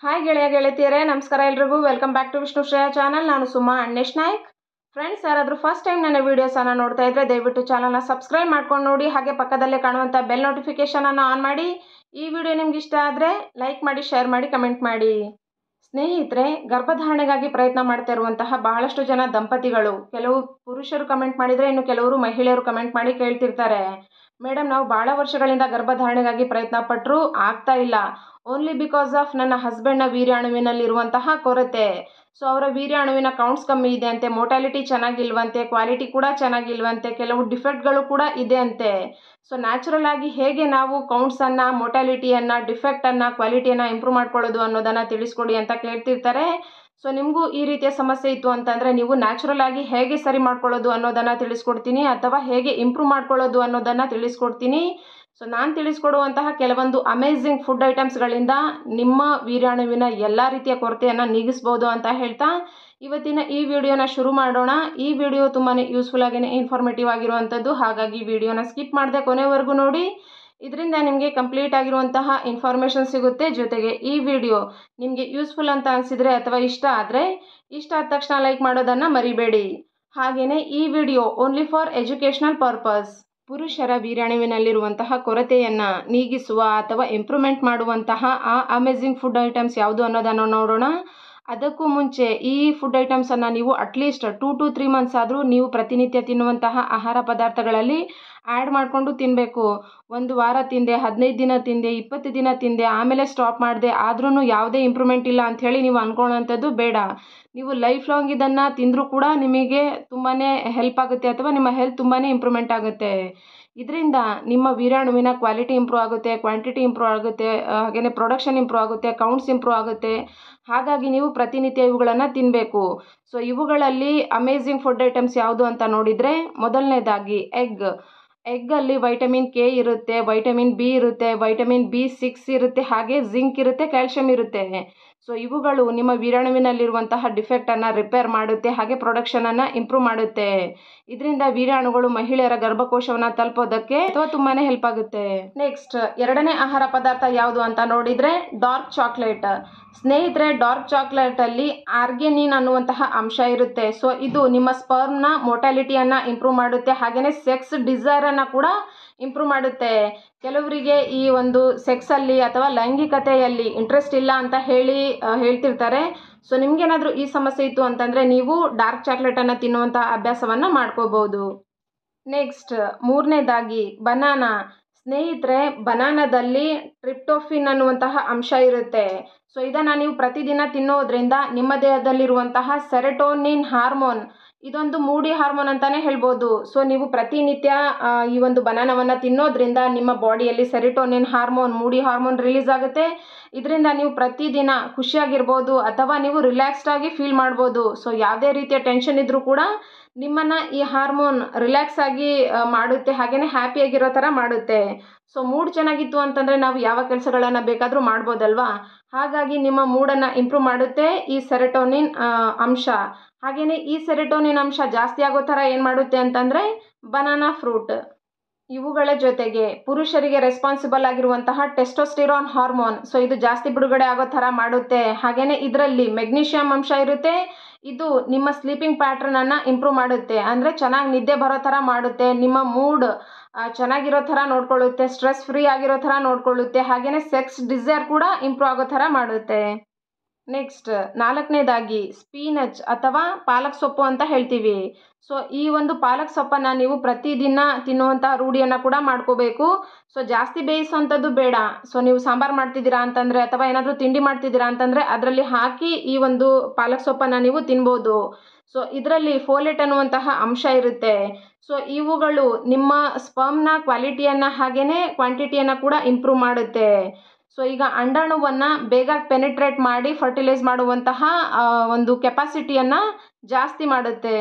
hi ಗೆಳೆಯ ಗೆಳತಿಯರೇ ನಮಸ್ಕಾರ ಎಲ್ರಿಗೂ welcome back to Vishnu Shreya channel ನಾನು ಸುಮಾ ಅಣ್ಣೇಶ್ ನಾಯ್ಕ್ ಫ್ರೆಂಡ್ಸ್ ಯಾರಾದರೂ ಫಸ್ಟ್ ಟೈಮ್ ನನ್ನ ವೀಡಿಯೋಸನ್ನು ನೋಡ್ತಾ ಇದ್ದರೆ ದಯವಿಟ್ಟು ಚಾನಲ್ನ ಸಬ್ಸ್ಕ್ರೈಬ್ ಮಾಡ್ಕೊಂಡು ನೋಡಿ ಹಾಗೆ ಪಕ್ಕದಲ್ಲೇ ಕಾಣುವಂಥ ಬೆಲ್ ನೋಟಿಫಿಕೇಷನನ್ನು ಆನ್ ಮಾಡಿ ಈ ವಿಡಿಯೋ ನಿಮ್ಗೆ ಇಷ್ಟ ಆದರೆ ಲೈಕ್ ಮಾಡಿ ಶೇರ್ ಮಾಡಿ ಕಮೆಂಟ್ ಮಾಡಿ ಸ್ನೇಹಿತರೆ ಗರ್ಭಧಾರಣೆಗಾಗಿ ಪ್ರಯತ್ನ ಮಾಡ್ತಾ ಇರುವಂತಹ ಬಹಳಷ್ಟು ಜನ ದಂಪತಿಗಳು ಕೆಲವು ಪುರುಷರು ಕಮೆಂಟ್ ಮಾಡಿದರೆ ಇನ್ನು ಕೆಲವರು ಮಹಿಳೆಯರು ಕಮೆಂಟ್ ಮಾಡಿ ಕೇಳ್ತಿರ್ತಾರೆ ಮೇಡಮ್ ನಾವು ಭಾಳ ವರ್ಷಗಳಿಂದ ಗರ್ಭಧಾರಣೆಗಾಗಿ ಪ್ರಯತ್ನ ಪಟ್ಟರೂ ಆಗ್ತಾ ಇಲ್ಲ ಓನ್ಲಿ ಬಿಕಾಸ್ ಆಫ್ ನನ್ನ ಹಸ್ಬೆಂಡ್ನ ವೀರ್ಯಾಣುವಿನಲ್ಲಿರುವಂತಹ ಕೊರತೆ ಸೊ ಅವರ ವೀರ್ಯಾಣುವಿನ ಕೌಂಟ್ಸ್ ಕಮ್ಮಿ ಇದೆ ಅಂತೆ ಮೋಟಾಲಿಟಿ ಚೆನ್ನಾಗಿಲ್ವಂತೆ ಕ್ವಾಲಿಟಿ ಕೂಡ ಚೆನ್ನಾಗಿಲ್ವಂತೆ ಕೆಲವು ಡಿಫೆಕ್ಟ್ಗಳು ಕೂಡ ಇದೆ ಅಂತೆ ಸೊ ನ್ಯಾಚುರಲ್ ಆಗಿ ಹೇಗೆ ನಾವು ಕೌಂಟ್ಸನ್ನು ಮೋಟಾಲಿಟಿಯನ್ನು ಡಿಫೆಕ್ಟನ್ನು ಕ್ವಾಲಿಟಿಯನ್ನು ಇಂಪ್ರೂವ್ ಮಾಡ್ಕೊಳ್ಳೋದು ಅನ್ನೋದನ್ನು ತಿಳಿಸ್ಕೊಡಿ ಅಂತ ಕೇಳ್ತಿರ್ತಾರೆ ಸೊ ನಿಮಗೂ ಈ ರೀತಿಯ ಸಮಸ್ಯೆ ಇತ್ತು ಅಂತಂದರೆ ನೀವು ನ್ಯಾಚುರಲ್ ಆಗಿ ಹೇಗೆ ಸರಿ ಮಾಡ್ಕೊಳ್ಳೋದು ಅನ್ನೋದನ್ನು ತಿಳಿಸ್ಕೊಡ್ತೀನಿ ಅಥವಾ ಹೇಗೆ ಇಂಪ್ರೂವ್ ಮಾಡ್ಕೊಳ್ಳೋದು ಅನ್ನೋದನ್ನು ತಿಳಿಸ್ಕೊಡ್ತೀನಿ ಸೊ ನಾನು ತಿಳಿಸ್ಕೊಡುವಂತಹ ಕೆಲವೊಂದು ಅಮೇಝಿಂಗ್ ಫುಡ್ ಐಟಮ್ಸ್ಗಳಿಂದ ನಿಮ್ಮ ವೀರ್ಯಾಣುವಿನ ಎಲ್ಲ ರೀತಿಯ ಕೊರತೆಯನ್ನು ನೀಗಿಸ್ಬೋದು ಅಂತ ಹೇಳ್ತಾ ಇವತ್ತಿನ ಈ ವಿಡಿಯೋನ ಶುರು ಮಾಡೋಣ ಈ ವಿಡಿಯೋ ತುಂಬಾ ಯೂಸ್ಫುಲ್ ಆಗೇ ಇನ್ಫಾರ್ಮೇಟಿವ್ ಆಗಿರುವಂಥದ್ದು ಹಾಗಾಗಿ ವಿಡಿಯೋನ ಸ್ಕಿಪ್ ಮಾಡದೆ ಕೊನೆವರೆಗೂ ನೋಡಿ ಇದರಿಂದ ನಿಮಗೆ ಕಂಪ್ಲೀಟ್ ಆಗಿರುವಂತಹ ಇನ್ಫಾರ್ಮೇಷನ್ ಸಿಗುತ್ತೆ ಜೊತೆಗೆ ಈ ವಿಡಿಯೋ ನಿಮಗೆ ಯೂಸ್ಫುಲ್ ಅಂತ ಅನಿಸಿದರೆ ಅಥವಾ ಇಷ್ಟ ಆದರೆ ಇಷ್ಟ ಆದ ತಕ್ಷಣ ಲೈಕ್ ಮಾಡೋದನ್ನು ಮರಿಬೇಡಿ ಹಾಗೆಯೇ ಈ video only for educational purpose ಪುರುಷರ ವೀರ್ಯಾಣುವಿನಲ್ಲಿರುವಂತಹ ಕೊರತೆಯನ್ನು ನೀಗಿಸುವ ಅಥವಾ ಇಂಪ್ರೂವ್ಮೆಂಟ್ ಮಾಡುವಂತಹ ಆ ಅಮೇಝಿಂಗ್ ಫುಡ್ ಐಟಮ್ಸ್ ಯಾವುದು ಅನ್ನೋದನ್ನು ನೋಡೋಣ ಅದಕ್ಕೂ ಮುಂಚೆ ಈ ಫುಡ್ ಐಟಮ್ಸನ್ನು ನೀವು at least two to three months ಆದರೂ ನೀವು ಪ್ರತಿನಿತ್ಯ ತಿನ್ನುವಂತಹ ಆಹಾರ ಪದಾರ್ಥಗಳಲ್ಲಿ ಆ್ಯಡ್ ಮಾಡಿಕೊಂಡು ತಿನ್ನಬೇಕು ಒಂದು ವಾರ ತಿಂದೆ ಹದಿನೈದು ದಿನ ತಿಂದೆ ಇಪ್ಪತ್ತು ದಿನ ತಿಂದೆ ಆಮೇಲೆ ಸ್ಟಾಪ್ ಮಾಡಿದೆ ಆದ್ರೂ ಯಾವುದೇ ಇಂಪ್ರೂವ್ಮೆಂಟ್ ಇಲ್ಲ ಅಂಥೇಳಿ ನೀವು ಅಂದ್ಕೊಳ್ಳೋವಂಥದ್ದು ಬೇಡ ನೀವು ಲೈಫ್ ಲಾಂಗ್ ಇದನ್ನು ತಿಂದರೂ ಕೂಡ ನಿಮಗೆ ತುಂಬಾ ಹೆಲ್ಪ್ ಆಗುತ್ತೆ ಅಥವಾ ನಿಮ್ಮ ಹೆಲ್ತ್ ತುಂಬಾ ಇಂಪ್ರೂವ್ಮೆಂಟ್ ಆಗುತ್ತೆ ಇದರಿಂದ ನಿಮ್ಮ ವೀರ್ಯಾಣುವಿನ ಕ್ವಾಲಿಟಿ ಇಂಪ್ರೂವ್ ಆಗುತ್ತೆ ಕ್ವಾಂಟಿಟಿ ಇಂಪ್ರೂವ್ ಆಗುತ್ತೆ ಹಾಗೆಯೇ ಪ್ರೊಡಕ್ಷನ್ ಇಂಪ್ರೂವ್ ಆಗುತ್ತೆ ಕೌಂಟ್ಸ್ ಇಂಪ್ರೂವ್ ಆಗುತ್ತೆ ಹಾಗಾಗಿ ನೀವು ಪ್ರತಿನಿತ್ಯ ಇವುಗಳನ್ನು ತಿನ್ನಬೇಕು ಸೊ ಇವುಗಳಲ್ಲಿ ಅಮೇಝಿಂಗ್ ಫುಡ್ ಐಟಮ್ಸ್ ಯಾವುದು ಅಂತ ನೋಡಿದರೆ ಮೊದಲನೇದಾಗಿ ಎಗ್ ಎಗ್ಗಲ್ಲಿ ವೈಟಮಿನ್ ಕೆ ಇರುತ್ತೆ ವೈಟಮಿನ್ ಬಿ ಇರುತ್ತೆ ವೈಟಮಿನ್ ಬಿ ಸಿಕ್ಸ್ ಇರುತ್ತೆ ಹಾಗೆ ಜಿಂಕ್ ಇರುತ್ತೆ ಕ್ಯಾಲ್ಶಿಯಂ ಇರುತ್ತೆ ಸೊ ಇವುಗಳು ನಿಮ್ಮ ವೀರ್ಯಾಣುವಿನಲ್ಲಿರುವಂತಹ ಡಿಫೆಕ್ಟನ್ನು ರಿಪೇರ್ ಮಾಡುತ್ತೆ ಹಾಗೆ ಪ್ರೊಡಕ್ಷನನ್ನು ಇಂಪ್ರೂವ್ ಮಾಡುತ್ತೆ ಇದರಿಂದ ವೀರ್ಯಾಣುಗಳು ಮಹಿಳೆಯರ ಗರ್ಭಕೋಶವನ್ನು ತಲುಪೋದಕ್ಕೆ ಅಥವಾ ತುಂಬಾ ಹೆಲ್ಪ್ ಆಗುತ್ತೆ ನೆಕ್ಸ್ಟ್ ಎರಡನೇ ಆಹಾರ ಪದಾರ್ಥ ಯಾವುದು ಅಂತ ನೋಡಿದರೆ ಡಾರ್ಕ್ ಚಾಕ್ಲೇಟ್ ಸ್ನೇಹಿತರೆ ಡಾರ್ಕ್ ಚಾಕ್ಲೇಟಲ್ಲಿ ಆರ್ಗೆನಿನ್ ಅನ್ನುವಂತಹ ಅಂಶ ಇರುತ್ತೆ ಸೊ ಇದು ನಿಮ್ಮ ಸ್ಪರ್ಮ್ನ ಮೋಟಾಲಿಟಿಯನ್ನು ಇಂಪ್ರೂವ್ ಮಾಡುತ್ತೆ ಹಾಗೆಯೇ ಸೆಕ್ಸ್ ಡಿಸೈರನ್ನು ಕೂಡ ಇಂಪ್ರೂವ್ ಮಾಡುತ್ತೆ ಕೆಲವರಿಗೆ ಈ ಒಂದು ಸೆಕ್ಸಲ್ಲಿ ಅಥವಾ ಲೈಂಗಿಕತೆಯಲ್ಲಿ ಇಂಟ್ರೆಸ್ಟ್ ಇಲ್ಲ ಅಂತ ಹೇಳಿ ಹೇಳ್ತಿರ್ತಾರೆ ಸೊ ನಿಮಗೇನಾದರೂ ಈ ಸಮಸ್ಯೆ ಇತ್ತು ಅಂತಂದರೆ ನೀವು ಡಾರ್ಕ್ ಚಾಕ್ಲೇಟನ್ನು ತಿನ್ನುವಂಥ ಅಭ್ಯಾಸವನ್ನು ಮಾಡ್ಕೋಬೋದು ನೆಕ್ಸ್ಟ್ ಮೂರನೇದಾಗಿ ಬನಾನಾ ಸ್ನೇಹಿತರೆ ಬನಾನದಲ್ಲಿ ಟ್ರಿಪ್ಟೋಫಿನ್ ಅನ್ನುವಂತಹ ಅಂಶ ಇರುತ್ತೆ ಸೊ ಇದನ್ನು ನೀವು ಪ್ರತಿದಿನ ತಿನ್ನೋದ್ರಿಂದ ನಿಮ್ಮ ದೇಹದಲ್ಲಿರುವಂತಹ ಸೆರೆಟೋನಿನ್ ಹಾರ್ಮೋನ್ ಇದೊಂದು ಮೂಡಿ ಹಾರ್ಮೋನ್ ಅಂತಲೇ ಹೇಳ್ಬೋದು ಸೊ ನೀವು ಪ್ರತಿನಿತ್ಯ ಈ ಒಂದು ಬನಾನವನ್ನು ತಿನ್ನೋದ್ರಿಂದ ನಿಮ್ಮ ಬಾಡಿಯಲ್ಲಿ serotonin hormone moody hormone release ಆಗುತ್ತೆ ಇದರಿಂದ ನೀವು ಪ್ರತಿದಿನ ಖುಷಿಯಾಗಿರ್ಬೋದು ಅಥವಾ ನೀವು ರಿಲ್ಯಾಕ್ಸ್ಡ್ ಆಗಿ ಫೀಲ್ ಮಾಡ್ಬೋದು ಸೊ ಯಾವುದೇ ರೀತಿಯ ಟೆನ್ಷನ್ ಇದ್ದರೂ ಕೂಡ ನಿಮ್ಮನ್ನು ಈ ಹಾರ್ಮೋನ್ ರಿಲ್ಯಾಕ್ಸ್ ಆಗಿ ಮಾಡುತ್ತೆ ಹಾಗೆಯೇ ಹ್ಯಾಪಿಯಾಗಿರೋ ಥರ ಮಾಡುತ್ತೆ ಸೊ ಮೂಡ್ ಚೆನ್ನಾಗಿತ್ತು ಅಂತಂದರೆ ನಾವು ಯಾವ ಕೆಲಸಗಳನ್ನು ಬೇಕಾದರೂ ಮಾಡ್ಬೋದಲ್ವಾ ಹಾಗಾಗಿ ನಿಮ್ಮ ಮೂಡನ್ನು ಇಂಪ್ರೂವ್ ಮಾಡುತ್ತೆ ಈ ಸೆರೆಟೋನಿನ್ ಅಂಶ ಹಾಗೆಯೇ ಈ ಸೆರೆಟೋನಿನ್ ಅಂಶ ಜಾಸ್ತಿ ಆಗೋ ಥರ ಏನು ಮಾಡುತ್ತೆ ಅಂತಂದರೆ ಬನಾನಾ ಫ್ರೂಟ್ ಇವುಗಳ ಜೊತೆಗೆ ಪುರುಷರಿಗೆ ರೆಸ್ಪಾನ್ಸಿಬಲ್ ಆಗಿರುವಂತಹ ಟೆಸ್ಟೋಸ್ಟಿರಾನ್ ಹಾರ್ಮೋನ್ ಸೊ ಇದು ಜಾಸ್ತಿ ಬಿಡುಗಡೆ ಆಗೋ ಥರ ಮಾಡುತ್ತೆ ಹಾಗೆಯೇ ಇದರಲ್ಲಿ ಮೆಗ್ನೀಷಿಯಂ ಅಂಶ ಇರುತ್ತೆ ಇದು ನಿಮ್ಮ ಸ್ಲೀಪಿಂಗ್ ಪ್ಯಾಟ್ರನನ್ನು ಇಂಪ್ರೂವ್ ಮಾಡುತ್ತೆ ಅಂದರೆ ಚೆನ್ನಾಗಿ ನಿದ್ದೆ ಬರೋ ಥರ ಮಾಡುತ್ತೆ ನಿಮ್ಮ ಮೂಡ್ ಚೆನ್ನಾಗಿರೋ ಥರ ನೋಡ್ಕೊಳ್ಳುತ್ತೆ ಸ್ಟ್ರೆಸ್ ಫ್ರೀ ಆಗಿರೋ ಥರ ನೋಡ್ಕೊಳ್ಳುತ್ತೆ ಹಾಗೆಯೇ ಸೆಕ್ಸ್ ಡಿಸೈರ್ ಕೂಡ ಇಂಪ್ರೂವ್ ಆಗೋ ಥರ ಮಾಡುತ್ತೆ ನೆಕ್ಸ್ಟ್ ನಾಲ್ಕನೇದಾಗಿ ಸ್ಪೀನಚ್ ಅಥವಾ ಪಾಲಕ್ ಸೊಪ್ಪು ಅಂತ ಹೇಳ್ತೀವಿ ಸೊ ಈ ಒಂದು ಪಾಲಕ್ ಸೊಪ್ಪನ್ನು ನೀವು ಪ್ರತಿದಿನ ತಿನ್ನುವಂಥ ರೂಢಿಯನ್ನು ಕೂಡ ಮಾಡ್ಕೋಬೇಕು ಸೊ ಜಾಸ್ತಿ ಬೇಯಿಸೋವಂಥದ್ದು ಬೇಡ ಸೊ ನೀವು ಸಾಂಬಾರು ಮಾಡ್ತಿದ್ದೀರಾ ಅಂತಂದರೆ ಅಥವಾ ಏನಾದರೂ ತಿಂಡಿ ಮಾಡ್ತಿದ್ದೀರಾ ಅಂತಂದರೆ ಅದರಲ್ಲಿ ಹಾಕಿ ಈ ಒಂದು ಪಾಲಕ್ ಸೊಪ್ಪನ್ನು ನೀವು ತಿನ್ಬೋದು ಸೊ ಇದರಲ್ಲಿ ಫೋಲೆಟ್ ಅನ್ನುವಂತಹ ಅಂಶ ಇರುತ್ತೆ ಸೊ ಇವುಗಳು ನಿಮ್ಮ ಸ್ಪರ್ಮ್ನ ಕ್ವಾಲಿಟಿಯನ್ನು ಹಾಗೆಯೇ ಕ್ವಾಂಟಿಟಿಯನ್ನು ಕೂಡ ಇಂಪ್ರೂವ್ ಮಾಡುತ್ತೆ ಸೊ ಈಗ ಅಂಡಾಣುವನ್ನು ಬೇಗ ಪೆನಿಟ್ರೇಟ್ ಮಾಡಿ ಫರ್ಟಿಲೈಸ್ ಮಾಡುವಂತಹ ಒಂದು ಕೆಪಾಸಿಟಿಯನ್ನು ಜಾಸ್ತಿ ಮಾಡುತ್ತೆ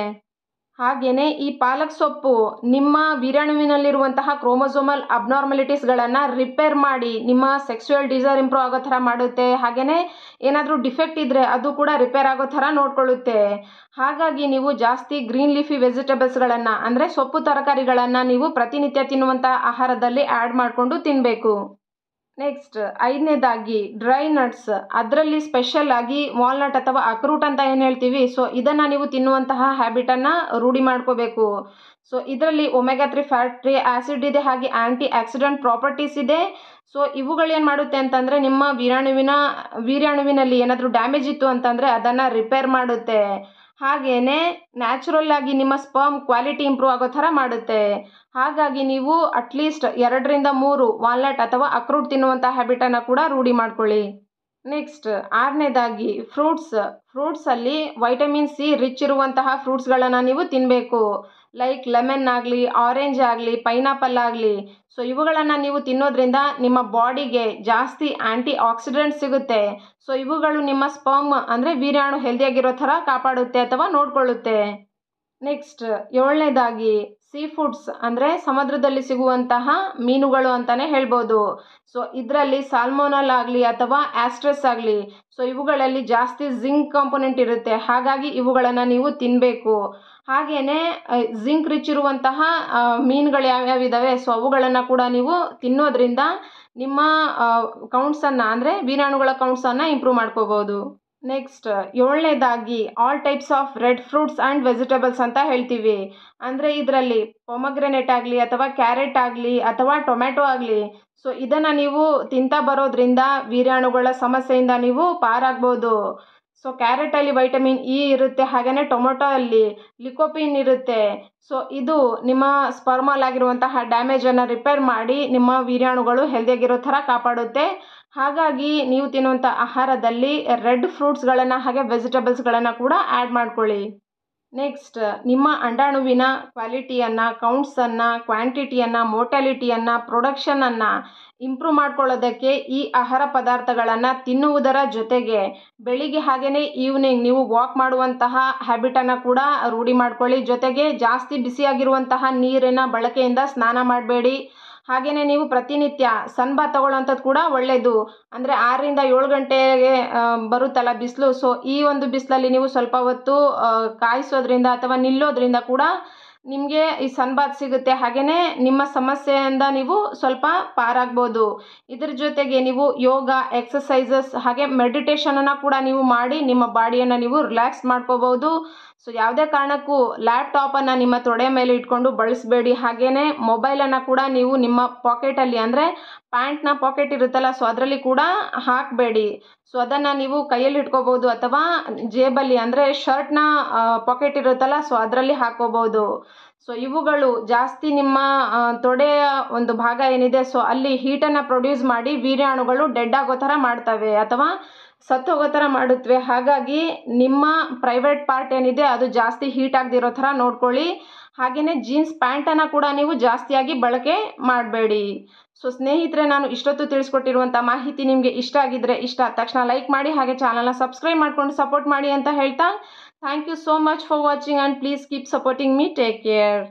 ಹಾಗೆಯೇ ಈ ಪಾಲಕ್ ಸೊಪ್ಪು ನಿಮ್ಮ ವೀರ್ಯಾಣುವಿನಲ್ಲಿರುವಂತಹ ಕ್ರೋಮೋಸೋಮಲ್ ಅಬ್ನಾರ್ಮಲಿಟೀಸ್ಗಳನ್ನು ರಿಪೇರ್ ಮಾಡಿ ನಿಮ್ಮ ಸೆಕ್ಸುವಲ್ ಡಿಸೈರ್ ಇಂಪ್ರೂವ್ ಆಗೋ ಥರ ಮಾಡುತ್ತೆ ಹಾಗೆಯೇ ಏನಾದರೂ ಡಿಫೆಕ್ಟ್ ಇದ್ದರೆ ಅದು ಕೂಡ ರಿಪೇರ್ ಆಗೋ ಥರ ನೋಡ್ಕೊಳ್ಳುತ್ತೆ ಹಾಗಾಗಿ ನೀವು ಜಾಸ್ತಿ ಗ್ರೀನ್ ಲೀಫಿ ವೆಜಿಟೇಬಲ್ಸ್ಗಳನ್ನು ಅಂದರೆ ಸೊಪ್ಪು ತರಕಾರಿಗಳನ್ನು ನೀವು ಪ್ರತಿನಿತ್ಯ ತಿನ್ನುವಂಥ ಆಹಾರದಲ್ಲಿ ಆ್ಯಡ್ ಮಾಡಿಕೊಂಡು ತಿನ್ನಬೇಕು ನೆಕ್ಸ್ಟ್ ಐದನೇದಾಗಿ ಡ್ರೈ ನಟ್ಸ್ ಅದರಲ್ಲಿ ಸ್ಪೆಷಲ್ ಆಗಿ ವಾಲ್ನಟ್ ಅಥವಾ ಅಕ್ರೂಟ್ ಅಂತ ಏನು ಹೇಳ್ತೀವಿ ಸೊ ಇದನ್ನು ನೀವು ತಿನ್ನುವಂತಹ ಹ್ಯಾಬಿಟನ್ನು ರೂಢಿ ಮಾಡ್ಕೋಬೇಕು ಸೊ ಇದರಲ್ಲಿ ಒಮೆಗಾ ತ್ರೀ ಫ್ಯಾಟ್ರಿ ಆ್ಯಸಿಡ್ ಇದೆ ಹಾಗೆ ಆ್ಯಂಟಿ ಆಕ್ಸಿಡೆಂಟ್ ಪ್ರಾಪರ್ಟೀಸ್ ಇದೆ ಸೊ ಇವುಗಳೇನು ಮಾಡುತ್ತೆ ಅಂತಂದರೆ ನಿಮ್ಮ ವೀರಾಣುವಿನ ವೀರ್ಯಾಣುವಿನಲ್ಲಿ ಏನಾದರೂ ಡ್ಯಾಮೇಜ್ ಇತ್ತು ಅಂತಂದರೆ ಅದನ್ನು ರಿಪೇರ್ ಮಾಡುತ್ತೆ ಹಾಗೆಯೇ ನ್ಯಾಚುರಲ್ ಆಗಿ ನಿಮ್ಮ ಸ್ಪರ್ಮ್ ಕ್ವಾಲಿಟಿ ಇಂಪ್ರೂವ್ ಆಗೋ ಥರ ಮಾಡುತ್ತೆ ಹಾಗಾಗಿ ನೀವು ಅಟ್ಲೀಸ್ಟ್ ಎರಡರಿಂದ ಮೂರು ವಾಲ್ನಟ್ ಅಥವಾ ಅಕ್ರೂಟ್ ತಿನ್ನುವಂಥ ಹ್ಯಾಬಿಟನ್ನು ಕೂಡ ರೂಢಿ ಮಾಡ್ಕೊಳ್ಳಿ ನೆಕ್ಸ್ಟ್ ಆರನೇದಾಗಿ ಫ್ರೂಟ್ಸ್ ಫ್ರೂಟ್ಸಲ್ಲಿ ವೈಟಮಿನ್ ಸಿ ರಿಚ್ ಇರುವಂತಹ ಫ್ರೂಟ್ಸ್ಗಳನ್ನು ನೀವು ತಿನ್ನಬೇಕು ಲೈಕ್ ಲೆಮನ್ ಆಗಲಿ ಆರೆಂಜ್ ಆಗಲಿ ಪೈನಾಪಲ್ ಆಗಲಿ ಸೊ ಇವುಗಳನ್ನು ನೀವು ತಿನ್ನೋದ್ರಿಂದ ನಿಮ್ಮ ಬಾಡಿಗೆ ಜಾಸ್ತಿ ಆ್ಯಂಟಿ ಆಕ್ಸಿಡೆಂಟ್ ಸಿಗುತ್ತೆ ಸೊ ಇವುಗಳು ನಿಮ್ಮ ಸ್ಪರ್ಮ್ ಅಂದರೆ ವೀರ್ಯಾಣು ಹೆಲ್ದಿಯಾಗಿರೋ ಥರ ಕಾಪಾಡುತ್ತೆ ಅಥವಾ ನೋಡ್ಕೊಳ್ಳುತ್ತೆ ನೆಕ್ಸ್ಟ್ ಏಳನೇದಾಗಿ ಸೀ ಫುಡ್ಸ್ ಅಂದರೆ ಸಮುದ್ರದಲ್ಲಿ ಸಿಗುವಂತಹ ಮೀನುಗಳು ಅಂತಲೇ ಹೇಳ್ಬೋದು ಸೊ ಇದರಲ್ಲಿ ಸಾಲ್ಮೋನಲ್ ಆಗಲಿ ಅಥವಾ ಆಸ್ಟ್ರೆಸ್ ಆಗಲಿ ಸೊ ಇವುಗಳಲ್ಲಿ ಜಾಸ್ತಿ ಜಿಂಕ್ ಕಾಂಪೊನೆಂಟ್ ಇರುತ್ತೆ ಹಾಗಾಗಿ ಇವುಗಳನ್ನು ನೀವು ತಿನ್ನಬೇಕು ಹಾಗೆಯೇ ಜಿಂಕ್ ರಿಚ್ ಇರುವಂತಹ ಮೀನುಗಳು ಯಾವ್ಯಾವ ಇದ್ದಾವೆ ಸೊ ಅವುಗಳನ್ನು ಕೂಡ ನೀವು ತಿನ್ನೋದ್ರಿಂದ ನಿಮ್ಮ ಕೌಂಟ್ಸನ್ನು ಅಂದರೆ ವೀರಾಣುಗಳ ಕೌಂಟ್ಸನ್ನು ಇಂಪ್ರೂವ್ ಮಾಡ್ಕೋಬೋದು ನೆಕ್ಸ್ಟ್ ಏಳನೇದಾಗಿ all types of red fruits and vegetables ಅಂತ ಹೇಳ್ತೀವಿ ಅಂದರೆ ಇದರಲ್ಲಿ ಪೊಮಗ್ರೆನೇಟ್ ಆಗಲಿ ಅಥವಾ ಕ್ಯಾರೆಟ್ ಆಗಲಿ ಅಥವಾ ಟೊಮೆಟೊ ಆಗಲಿ ಸೊ ಇದನ್ನು ನೀವು ತಿಂತಾ ಬರೋದ್ರಿಂದ ವೀರ್ಯಾಣುಗಳ ಸಮಸ್ಯೆಯಿಂದ ನೀವು ಪಾರಾಗ್ಬೋದು ಸೊ ಕ್ಯಾರೆಟಲ್ಲಿ ವೈಟಮಿನ್ ಇ ಇರುತ್ತೆ ಹಾಗೆಯೇ ಟೊಮೊಟೊ ಅಲ್ಲಿ ಲಿಕೋಪಿನ್ ಇರುತ್ತೆ ಸೊ ಇದು ನಿಮ್ಮ ಸ್ಪರ್ಮಲ್ ಆಗಿರುವಂತಹ ಡ್ಯಾಮೇಜನ್ನು ರಿಪೇರ್ ಮಾಡಿ ನಿಮ್ಮ ವೀರ್ಯಾಣುಗಳು ಹೆಲ್ದಿಯಾಗಿರೋ ಥರ ಕಾಪಾಡುತ್ತೆ ಹಾಗಾಗಿ ನೀವು ತಿನ್ನುವಂಥ ಆಹಾರದಲ್ಲಿ ರೆಡ್ ಫ್ರೂಟ್ಸ್ಗಳನ್ನು ಹಾಗೆ ವೆಜಿಟೇಬಲ್ಸ್ಗಳನ್ನು ಕೂಡ ಆ್ಯಡ್ ಮಾಡ್ಕೊಳ್ಳಿ ನೆಕ್ಸ್ಟ್ ನಿಮ್ಮ ಅಂಡಾಣುವಿನ ಕ್ವಾಲಿಟಿಯನ್ನು ಕೌಂಟ್ಸನ್ನು ಕ್ವಾಂಟಿಟಿಯನ್ನು ಮೋಟಾಲಿಟಿಯನ್ನು ಪ್ರೊಡಕ್ಷನನ್ನು ಇಂಪ್ರೂವ್ ಮಾಡ್ಕೊಳ್ಳೋದಕ್ಕೆ ಈ ಆಹಾರ ಪದಾರ್ಥಗಳನ್ನು ತಿನ್ನುವುದರ ಜೊತೆಗೆ ಬೆಳಿಗ್ಗೆ ಹಾಗೆಯೇ ಈವ್ನಿಂಗ್ ನೀವು ವಾಕ್ ಮಾಡುವಂತಹ ಹ್ಯಾಬಿಟನ್ನು ಕೂಡ ರೂಢಿ ಮಾಡ್ಕೊಳ್ಳಿ ಜೊತೆಗೆ ಜಾಸ್ತಿ ಬಿಸಿಯಾಗಿರುವಂತಹ ನೀರಿನ ಬಳಕೆಯಿಂದ ಸ್ನಾನ ಮಾಡಬೇಡಿ ಹಾಗೆಯೇ ನೀವು ಪ್ರತಿನಿತ್ಯ ಸನ್ ಬಾತ್ ತಗೊಳ್ಳೋವಂಥದ್ದು ಕೂಡ ಒಳ್ಳೆಯದು ಅಂದರೆ ಆರರಿಂದ ಏಳು ಗಂಟೆಗೆ ಬರುತ್ತಲ್ಲ ಬಿಸಿಲು ಸೊ ಈ ಒಂದು ಬಿಸಿಲಲ್ಲಿ ನೀವು ಸ್ವಲ್ಪ ಹೊತ್ತು ಕಾಯಿಸೋದ್ರಿಂದ ಅಥವಾ ನಿಲ್ಲೋದ್ರಿಂದ ಕೂಡ ನಿಮಗೆ ಈ ಸನ್ ಬಾತ್ ಸಿಗುತ್ತೆ ಹಾಗೆಯೇ ನಿಮ್ಮ ಸಮಸ್ಯೆಯಿಂದ ನೀವು ಸ್ವಲ್ಪ ಪಾರಾಗ್ಬೋದು ಇದ್ರ ಜೊತೆಗೆ ನೀವು ಯೋಗ ಎಕ್ಸಸೈಸಸ್ ಹಾಗೆ ಮೆಡಿಟೇಷನನ್ನು ಕೂಡ ನೀವು ಮಾಡಿ ನಿಮ್ಮ ಬಾಡಿಯನ್ನು ನೀವು ರಿಲ್ಯಾಕ್ಸ್ ಮಾಡ್ಕೋಬೋದು ಸೊ ಯಾವುದೇ ಕಾರಣಕ್ಕೂ ಲ್ಯಾಪ್ಟಾಪನ್ನು ನಿಮ್ಮ ತೊಡೆ ಮೇಲೆ ಇಟ್ಕೊಂಡು ಬಳಸಬೇಡಿ ಹಾಗೆಯೇ ಮೊಬೈಲನ್ನು ಕೂಡ ನೀವು ನಿಮ್ಮ ಪಾಕೆಟಲ್ಲಿ ಅಂದರೆ ಪ್ಯಾಂಟ್ನ ಪಾಕೆಟ್ ಇರುತ್ತಲ್ಲ ಸೊ ಅದರಲ್ಲಿ ಕೂಡ ಹಾಕಬೇಡಿ ಸೊ ಅದನ್ನು ನೀವು ಕೈಯಲ್ಲಿ ಇಟ್ಕೋಬೋದು ಅಥವಾ ಜೇಬಲ್ಲಿ ಅಂದರೆ ಶರ್ಟ್ನ ಪಾಕೆಟ್ ಇರುತ್ತಲ್ಲ ಸೊ ಅದರಲ್ಲಿ ಹಾಕೋಬೋದು ಸೊ ಇವುಗಳು ಜಾಸ್ತಿ ನಿಮ್ಮ ತೊಡೆಯ ಒಂದು ಭಾಗ ಏನಿದೆ ಸೊ ಅಲ್ಲಿ ಹೀಟನ್ನು ಪ್ರೊಡ್ಯೂಸ್ ಮಾಡಿ ವೀರ್ಯಾಣುಗಳು ಡೆಡ್ ಆಗೋ ಥರ ಮಾಡ್ತವೆ ಅಥವಾ ಸತ್ತು ಹೋಗೋ ಥರ ಮಾಡುತ್ತವೆ ಹಾಗಾಗಿ ನಿಮ್ಮ ಪ್ರೈವೇಟ್ ಪಾರ್ಟ್ ಏನಿದೆ ಅದು ಜಾಸ್ತಿ ಹೀಟ್ ಆಗದಿರೋ ಥರ ನೋಡ್ಕೊಳ್ಳಿ ಹಾಗೆಯೇ ಜೀನ್ಸ್ ಪ್ಯಾಂಟನ್ನು ಕೂಡ ನೀವು ಜಾಸ್ತಿಯಾಗಿ ಬಳಕೆ ಮಾಡಬೇಡಿ ಸೊ ಸ್ನೇಹಿತರೆ ನಾನು ಇಷ್ಟೊತ್ತು ತಿಳಿಸ್ಕೊಟ್ಟಿರುವಂಥ ಮಾಹಿತಿ ನಿಮಗೆ ಇಷ್ಟ ಆಗಿದ್ದರೆ ಇಷ್ಟ ಆದ ತಕ್ಷಣ ಲೈಕ್ ಮಾಡಿ ಹಾಗೆ ಚಾನಲ್ನ ಸಬ್ಸ್ಕ್ರೈಬ್ ಮಾಡ್ಕೊಂಡು ಸಪೋರ್ಟ್ ಮಾಡಿ ಅಂತ ಹೇಳ್ತಾ thank you so much for watching and please keep supporting me take care